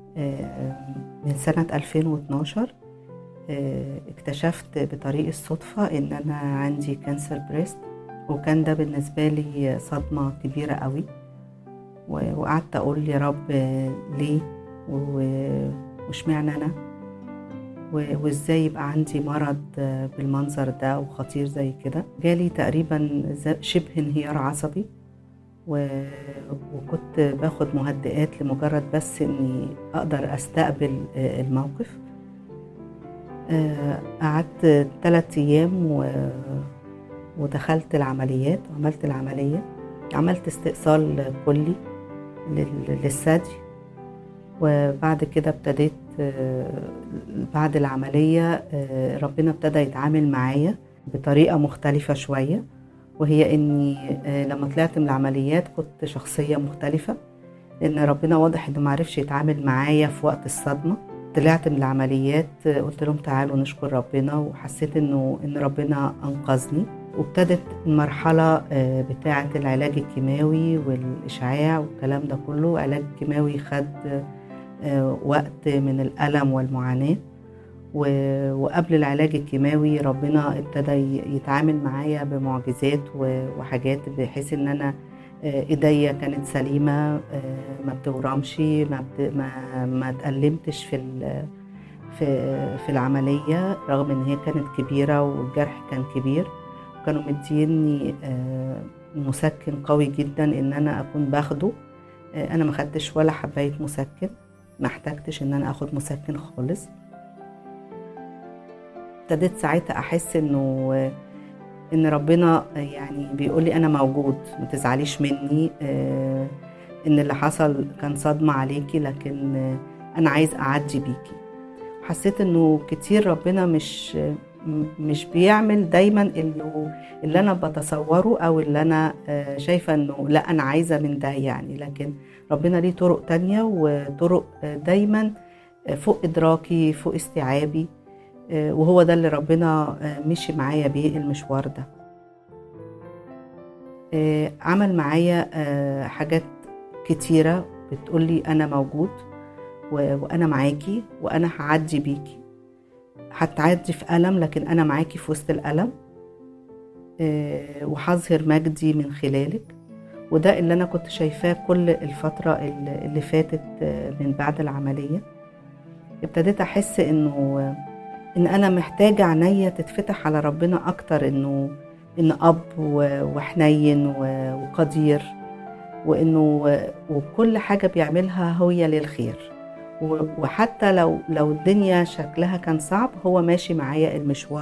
من سنة 2012 اكتشفت بطريق الصدفة إن أنا عندي كانسر بريست وكان ده بالنسبة لي صدمة كبيرة قوي وقعدت أقول يا رب ليه واشمعنى أنا وازاي يبقى عندي مرض بالمنظر ده وخطير زي كده جالي تقريبا شبه انهيار عصبي وكنت باخد مهدئات لمجرد بس اني اقدر استقبل الموقف قعدت ثلاثة ايام ودخلت العمليات وعملت العملية عملت استئصال كلي للثدي وبعد كده ابتديت بعد العملية ربنا ابتدى يتعامل معايا بطريقة مختلفة شوية وهي اني لما طلعت من العمليات كنت شخصية مختلفة لان ربنا واضح انه معرفش يتعامل معايا في وقت الصدمة طلعت من العمليات قلت لهم تعالوا نشكر ربنا وحسيت انه ان ربنا انقذني وابتدت المرحلة بتاعة العلاج الكيماوي والإشعاع والكلام ده كله علاج كيماوي خد وقت من الألم والمعاناة وقبل العلاج الكيماوي ربنا ابتدى يتعامل معايا بمعجزات وحاجات بحيث ان انا ايديا كانت سليمه ما بتورمش ما بت... ما ما اتألمتش في ال... في في العمليه رغم ان هي كانت كبيره والجرح كان كبير كانوا مديني مسكن قوي جدا ان انا اكون باخده انا ما خدتش ولا حبايه مسكن ما احتجتش ان انا اخد مسكن خالص ابتديت ساعتها احس انه ان ربنا يعني بيقول لي انا موجود ما تزعليش مني ان اللي حصل كان صدمه عليكي لكن انا عايز اعدي بيكي حسيت انه كتير ربنا مش مش بيعمل دايما اللي, اللي انا بتصوره او اللي انا شايفه انه لا انا عايزه من ده يعني لكن ربنا ليه طرق تانية وطرق دايما فوق ادراكي فوق استيعابي وهو ده اللي ربنا مشي معايا بيه المشوار ده عمل معايا حاجات كتيرة بتقولي أنا موجود وأنا معاكي وأنا هعدي بيكي هتعدي في ألم لكن أنا معاكي في وسط الألم وهظهر مجدي من خلالك وده اللي أنا كنت شايفاه كل الفترة اللي فاتت من بعد العملية ابتديت أحس إنه ان انا محتاجه عينيا تتفتح على ربنا اكتر انه ان اب وحنين وقدير وانه وكل حاجه بيعملها هي للخير وحتى لو لو الدنيا شكلها كان صعب هو ماشي معايا المشوار